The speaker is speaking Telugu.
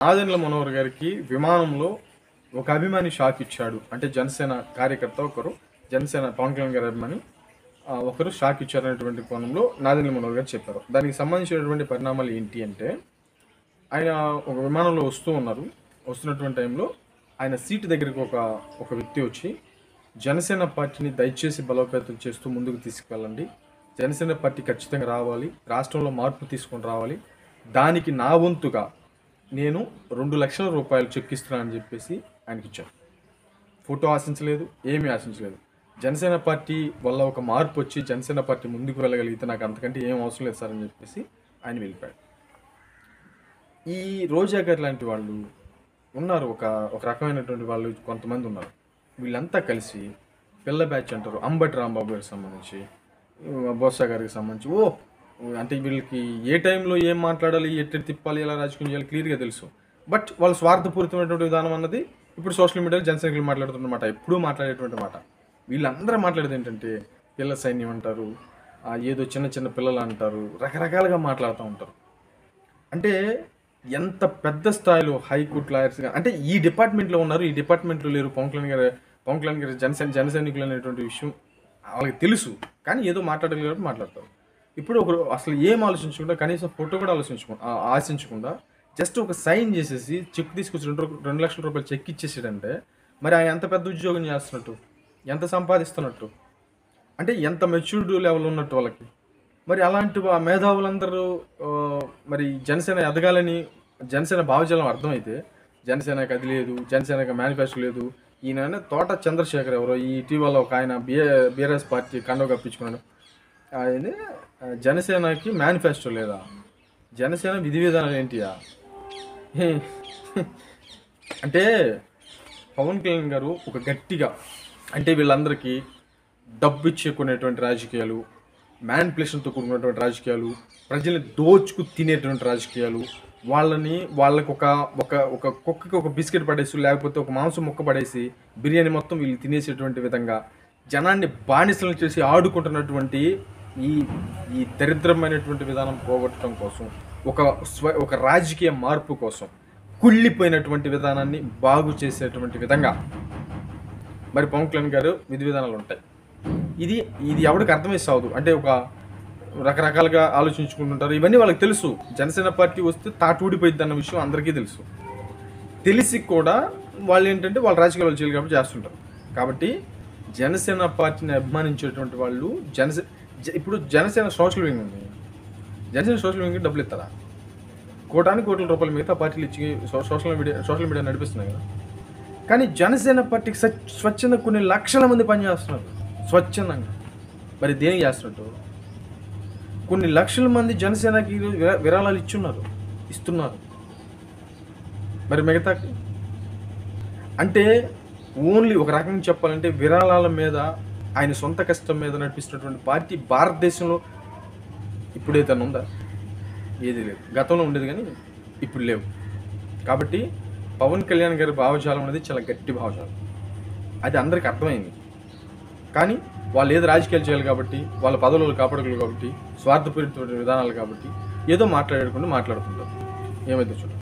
ఆదెండ్ల మనోహర్ గారికి విమానంలో ఒక అభిమాని షాక్ ఇచ్చాడు అంటే జనసేన కార్యకర్త ఒకరు జనసేన పవన్ కళ్యాణ్ గారి అభిమాని ఆ, ఒకరు షాక్ ఇచ్చారనేటువంటి కోణంలో నాదెండ్ల మనోహర్ గారు చెప్పారు దానికి సంబంధించినటువంటి పరిణామాలు ఏంటి అంటే ఆయన ఒక విమానంలో వస్తూ ఉన్నారు వస్తున్నటువంటి టైంలో ఆయన సీటు దగ్గరికి ఒక ఒక వ్యక్తి వచ్చి జనసేన పార్టీని దయచేసి బలోపేతం చేస్తూ ముందుకు తీసుకువెళ్ళండి జనసేన పార్టీ ఖచ్చితంగా రావాలి రాష్ట్రంలో మార్పు తీసుకొని రావాలి దానికి నా వంతుగా నేను రెండు లక్షల రూపాయలు చెక్ ఇస్తున్నానని చెప్పేసి ఆయనకి ఇచ్చాను ఫోటో ఆశించలేదు ఏమీ ఆశించలేదు జనసేన పార్టీ వల్ల ఒక మార్పు వచ్చి జనసేన పార్టీ ముందుకు వెళ్ళగలిగితే నాకు అంతకంటే ఏం అవసరం లేదు సార్ అని చెప్పేసి ఆయన వెళ్ళిపోయాడు ఈ రోజా గారు లాంటి వాళ్ళు ఉన్నారు ఒక ఒక రకమైనటువంటి వాళ్ళు కొంతమంది ఉన్నారు వీళ్ళంతా కలిసి పిల్ల బ్యాచ్ అంటారు అంబటి రాంబాబు గారికి సంబంధించి ఉ, బొత్స గారికి సంబంధించి ఓ అంటే వీళ్ళకి ఏ టైంలో ఏం మాట్లాడాలి ఎట్టి తిప్పాలి ఎలా రాజకీయం చేయాలి క్లియర్గా తెలుసు బట్ వాళ్ళు స్వార్థపూరితమైనటువంటి విధానం అన్నది ఇప్పుడు సోషల్ మీడియాలో జనసైనికులు మాట్లాడుతున్న మాట ఎప్పుడూ మాట్లాడేటువంటి మాట వీళ్ళందరూ మాట్లాడేది ఏంటంతే పిల్ల సైన్యం అంటారు ఆ, ఏదో చిన్న చిన్న పిల్లలు అంటారు రకరకాలుగా మాట్లాడుతూ ఉంటారు అంటే ఎంత పెద్ద స్థాయిలో హైకోర్టు లాయర్స్ గా- అంటే ఈ డిపార్ట్మెంట్లో ఉన్నారు ఈ డిపార్ట్మెంట్లో లేరు పవన్ కళ్యాణ్ గారు పవన్ కళ్యాణ్ గారు జనసేన జన సైనికులు అనేటువంటి విషయం వాళ్ళకి తెలుసు కానీ ఏదో మాట్లాడగలిగారు మాట్లాడతారు ఇప్పుడు ఒకరు అసలు ఏం ఆలోచించకుండా కనీసం ఫోటో కూడా ఆలోచించకుండా ఆ- ఆశించకుండా జస్ట్ ఒక సైన్ చేసేసి చెక్ తీసుకొచ్చి రెండు రూ- రెండు లక్షల రూపాయలు చెక్ ఇచ్చేసాడంటే మరి ఆయన ఎంత పెద్ద ఉద్యోగం చేస్తున్నట్టు ఎంత సంపాదిస్తున్నట్టు అంటే ఎంత మెచ్యూర్డ్ లెవెల్ ఉన్నట్టు వాళ్ళకి మరి అలాంటి ఆ మేధావులందరూ ఆ, మరి జనసేన ఎదగాలని జనసేన భావజాలం అర్థమైతే జనసేనకి అది లేదు జనసేనకి మేనిఫెస్టో లేదు ఈయన తోట చంద్రశేఖర్ ఎవరో ఈ ఇటీవల ఒక ఆయన బిఏ బీఆర్ఎస్ పార్టీ కండవ కప్పించుకున్నాడు ఆయన ఆ, జనసేనకి మేనిఫెస్టో లేదా జనసేన విధి విధానాలు ఏంటియా హే. అంటే పవన్ కళ్యాణ్ గారు ఒక గట్టిగా అంటే వీళ్ళందరికీ డబ్బు ఇచ్చే కొనేటువంటి రాజకీయాలు మ్యాన్పులేషన్తో కూడుకున్నటువంటి రాజకీయాలు ప్రజల్ని దోచుకు తినేటువంటి రాజకీయాలు వాళ్ళని వాళ్ళకి ఒక ఒక ఒక కుక్కకి ఒక బిస్కెట్ పడేసి లేకపోతే ఒక మాంసం ముక్క పడేసి బిర్యానీ మొత్తం వీళ్ళు తినేసేటువంటి విధంగా జనాన్ని బానిసలను చేసి ఆడుకుంటున్నటువంటి ఈ ఈ దరిద్రమైనటువంటి విధానం పోగొట్టడం కోసం ఒక స్వ ఒక రాజకీయ మార్పు కోసం కుళ్ళిపోయినటువంటి విధానాన్ని బాగు చేసేటువంటి విధంగా మరి పవన్ కళ్యాణ్ గారు విధి విధానాలు ఉంటాయి ఇది ఇది ఎవరికి అర్థమై సావదు అంటే ఒక రకరకాలుగా ఆలోచించుకుంటుంటారు ఇవన్నీ వాళ్ళకి తెలుసు జనసేన పార్టీ వస్తే తాటూడిపోయింది అన్న విషయం అందరికీ తెలుసు తెలిసి కూడా వాళ్ళు ఏంటంటే వాళ్ళు రాజకీయాలు చేయాలి కాబట్టి చేస్తుంటారు కాబట్టి జనసేన పార్టీని అభిమానించేటువంటి వాళ్ళు జనసే జ- ఇప్పుడు జనసేన సోషల్ వింగ్ ఉంది జనసేన సోషల్ వింగ్ డబ్బులు ఇస్తారా కోటానికి కోట్ల రూపాయలు మిగతా పార్టీలు ఇచ్చి so- social media social media నడిపిస్తున్నాయి కదా కానీ జనసేన పార్టీకి స్వచ్ఛ స్వచ్ఛంగా కొన్ని లక్షల మంది పనిచేస్తున్నారు స్వచ్ఛందంగా మరి దేనికి చేస్తున్నట్టు కొన్ని లక్షల మంది జనసేనకి విరా- విరాళాలు ఇచ్చున్నారు ఇస్తున్నారు మరి మిగతా అంటే ఓన్లీ ఒక రకంగా చెప్పాలంటే విరాళాల మీద ఆయన సొంత కష్టం మీద నడిపిస్తున్నటువంటి పార్టీ భారతదేశంలో ఇప్పుడు ఏదైనా ఉందా ఏది లేదు గతంలో ఉండేది కానీ ఇప్పుడు లేవు కాబట్టి పవన్ కళ్యాణ్ గారి భావజాలం అనేది చాలా గట్టి భావజాలం అది అందరికి అర్థమైంది కానీ వాళ్ళు ఏదో రాజకీయాలు చేయాలి కాబట్టి వాళ్ళ పదవులు కాపాడగలరు కాబట్టి స్వార్థపూరిత విధానాలు కాబట్టి ఏదో మాట్లాడకుండా మాట్లాడుతుంటారు ఏమైతే చూడండి